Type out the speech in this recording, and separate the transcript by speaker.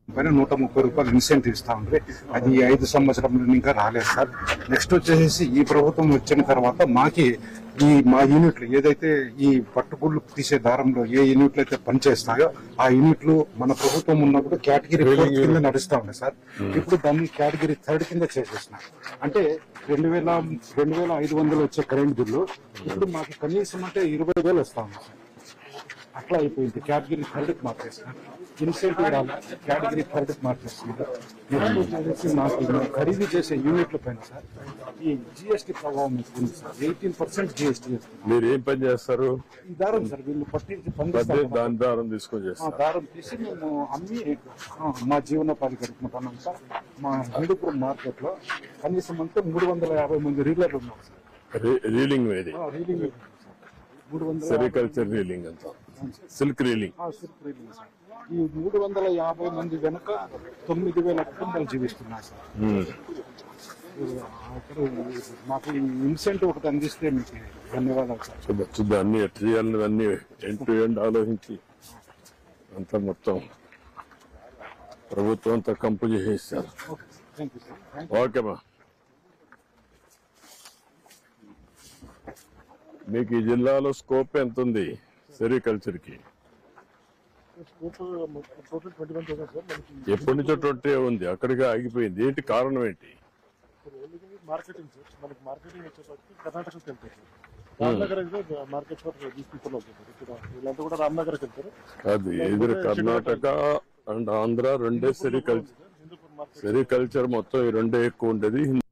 Speaker 1: పైన నూట ముప్పై రూపాయలు ఇన్సెంటివ్ ఇస్తా ఉంది అది ఈ ఐదు సంవత్సరంలో ఇంకా రాలేదు సార్ నెక్స్ట్ వచ్చేసి ఈ ప్రభుత్వం వచ్చిన తర్వాత మాకి ఈ మా యూనిట్లు ఏదైతే ఈ పట్టుగుళ్ళు తీసే దారంలో ఏ యూనిట్లు అయితే పనిచేస్తాయో ఆ యూనిట్లు మన ప్రభుత్వం ఉన్నప్పుడు కేటగిరీ ఫోర్ కింద నడుస్తా ఉన్నాయి సార్ ఇప్పుడు దాన్ని కేటగిరీ థర్డ్ కింద చేసేసినారు అంటే రెండు వేల రెండు వేల ఐదు వందలు వచ్చే కరెంట్ బిల్లు ఇప్పుడు మాకు కనీసం అంటే ఇరవై వేలు వస్తా ఉంది సార్ అట్లా అయిపోయింది కేటగిరీ థర్డ్ కి మార్చేస్తున్నారు ఇన్సెంటివ్ రాలి కేటగిరీ థర్డ్ కి మార్చేస్తున్నారు నెక్స్ట్ వచ్చేసి నాకు ఈ ఖరీదు చేసే యూనిట్ల పైన సార్ ఈ జిఎస్టీ ప్రభావం ఎక్కువ సార్ ఎయిటీన్ పర్సెంట్ జిఎస్టీ
Speaker 2: మీరు ఏం పని చేస్తారు
Speaker 1: ఈ దారం సార్ వీళ్ళు పట్టించి
Speaker 2: మధ్య
Speaker 1: పండిస్తారు
Speaker 2: దాని దారం తీసుకొని
Speaker 1: ఆ
Speaker 2: చేస్తారు
Speaker 1: దారం తీసి మేము అమ్మి ఆ, మా జీవనోపాధి గడుపుకుంటున్నాం సార్ మా హిందూపురం మార్కెట్ లో కనీసం అంటే మూడు వందల యాభై మంది రీలర్లు ఉన్నారు సార్
Speaker 2: రీ- రీలింగ్ ఇది
Speaker 1: ఆ, రీలింగ్ మూడు వందల
Speaker 2: సెరికల్చర్ రీలింగ్ అంత సిల్క్ రీలింగ్
Speaker 1: ఆ, సిల్క్ రీలింగ్ సార్ ఈ మూడు వందల యాభై మంది వెనక తొమ్మిది వేల కుటుంబాలు జీవిస్తున్నారు సార్ ఇది అక్కడ ఈ- మాకు ఈ ఇన్సెంటివ్ ఒకటి అందిస్తే మీకు ధన్యవాదాలు సార్
Speaker 2: చూద్దాం చూద్దాం అన్ని ఎట్లా చేయాలని అన్ని ఎండ్ టు ఎండ్ ఆలోచించి అంతా మొత్తం ప్రభుత్వం అంతా కంపు చేసేస్తారు
Speaker 1: okay thank you sir thank
Speaker 2: ఓకేమా మీకు ఈ జిల్లాలో స్కోప్ ఎంత ఉంది సెరికల్చర్ కి
Speaker 3: total twenty one thousand sir మనకి
Speaker 2: ఎప్పటి నుంచో ట్వంటీ ఉంది అక్కడికి ఆగిపోయింది ఏంటి కారణం ఏంటి
Speaker 3: మార్కెటింగ్ సార్ మనకి మార్కెటింగ్ వచ్చేసరికి కర్ణాటకకి వెళ్తారు సార్ రామ్నగర్ అయితే మార్కెట్ ఫర్ దీస్ పీపుల్ అవుతుంది సార్ ఇక్కడ వీళ్ళంతా కూడా రామ్నగర్కి వెళ్తారు
Speaker 2: కాదు ఎదురు కర్ణాటక అండ్ ఆంధ్ర రెండే సెరికల్చర్
Speaker 3: హిందూపూర్ మార్కెట్
Speaker 2: సెరికల్చర్ మొత్తం ఈ రెండే ఎక్కువ ఉండేది